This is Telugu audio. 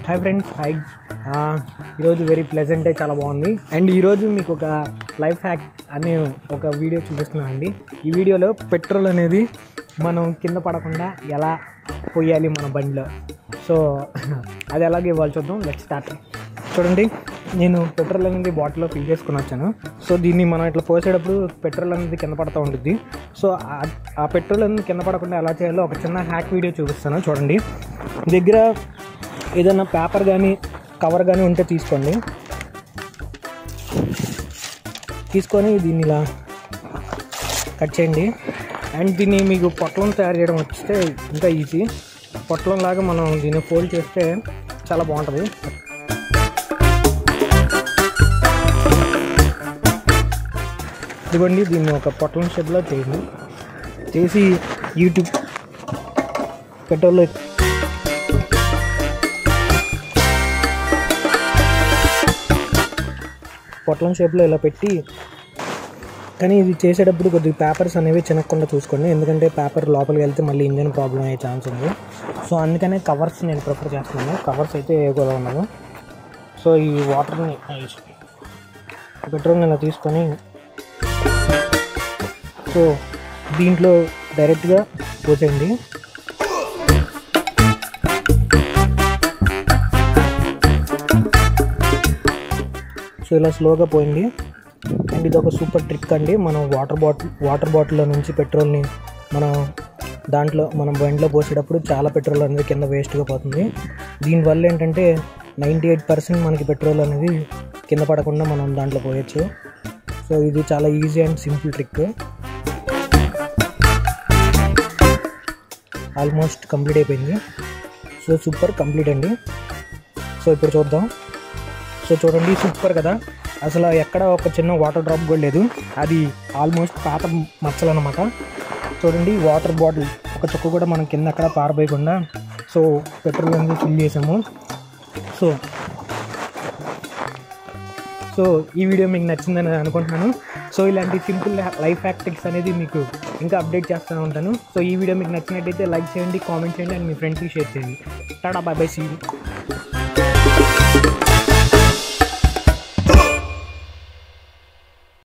హాయ్ ఫ్రెండ్స్ హాయ్ ఈరోజు వెరీ ప్లెజెంట్ డే చాలా బాగుంది అండ్ ఈరోజు మీకు ఒక లైఫ్ హ్యాక్ అనే ఒక వీడియో చూపిస్తున్నాను అండి ఈ వీడియోలో పెట్రోల్ అనేది మనం కింద పడకుండా ఎలా పోయాలి మన బండిలో సో అది ఎలాగ ఇవ్వాలి చూద్దాం లెట్ స్టార్ట్ చూడండి నేను పెట్రోల్ అనేది బాటిల్లో ఫిల్ చేసుకుని వచ్చాను సో దీన్ని మనం ఇట్లా పోసేటప్పుడు పెట్రోల్ అనేది కింద పడుతూ ఉంటుంది సో ఆ- ఆ పెట్రోల్ అనేది కింద పడకుండా ఎలా చేయాలో ఒక చిన్న హ్యాక్ వీడియో చూపిస్తాను చూడండి మీ దగ్గర ఏదైనా పేపర్ కానీ కవర్ కానీ ఉంటే తీసుకోండి తీసుకొని దీన్ని ఇలా కట్ చేయండి అండ్ దీన్ని మీకు పొట్లం తయారు చేయడం వస్తే ఇంకా ఈజీ పొట్లం లాగా మనం దీన్ని ఫోల్డ్ చేస్తే చాలా బాగుంటుంది ఇదిగోండి దీన్ని ఒక పొట్లం షేప్లో చేయండి చేసి యూట్యూబ్ పెట్రోల్ పొట్లం షేప్లో ఇలా పెట్టి కానీ ఇది చేసేటప్పుడు కొద్దిగా పేపర్స్ అనేవి చినకుండా చూసుకోండి ఎందుకంటే పేపర్ లోపలికి వెళ్తే మళ్ళీ ఇంజన్ ప్రాబ్లం అయ్యే ఛాన్స్ ఉంది సో అందుకనే కవర్స్ నేను ప్రిఫర్ చేస్తున్నాను కవర్స్ అయితే ఏ కూడా ఉండదు సో ఈ వాటర్ని పెట్రోల్ని ఇలా తీసుకొని సో దీంట్లో డైరెక్ట్గా పోసేయండి సో ఇలా స్లోగా పోయింది అండ్ ఇది ఒక సూపర్ ట్రిక్ అండి మనం వాటర్ బాటిల్ వాటర్ బాటిల్లో నుంచి పెట్రోల్ని మనం దాంట్లో మనం బండిలో పోసేటప్పుడు చాలా పెట్రోల్ అనేది కింద వేస్ట్గా పోతుంది దీనివల్ల ఏంటంటే నైంటీ ఎయిట్ పర్సెంట్ మనకి పెట్రోల్ అనేది కింద పడకుండా మనం దాంట్లో పోయొచ్చు సో ఇది చాలా easy and simple trick almost complete అయిపోయింది సో సూపర్ కంప్లీట్ అండి సో ఇప్పుడు చూద్దాం సో చూడండి సూపర్ కదా అసలు ఎక్కడ ఒక చిన్న వాటర్ డ్రాప్ కూడా లేదు అది ఆల్మోస్ట్ పాత మచ్చలు అనమాట చూడండి వాటర్ బాటిల్ ఒక చుక్క కూడా మనం కింద అక్కడ పారబోయకుండా సో పెట్రోల్ అనేది ఫిల్ చేసాము సో సో ఈ వీడియో మీకు నచ్చిందని అనుకుంటున్నాను సో ఇలాంటి సింపుల్ లైఫ్ యాక్టిక్స్ అనేది మీకు ఇంకా అప్డేట్ చేస్తూనే ఉంటాను సో ఈ వీడియో మీకు నచ్చినట్టయితే లైక్ చేయండి కామెంట్ చేయండి అండ్ మీ ఫ్రెండ్స్కి షేర్ చేయండి టాటా బాయ్ బై సీ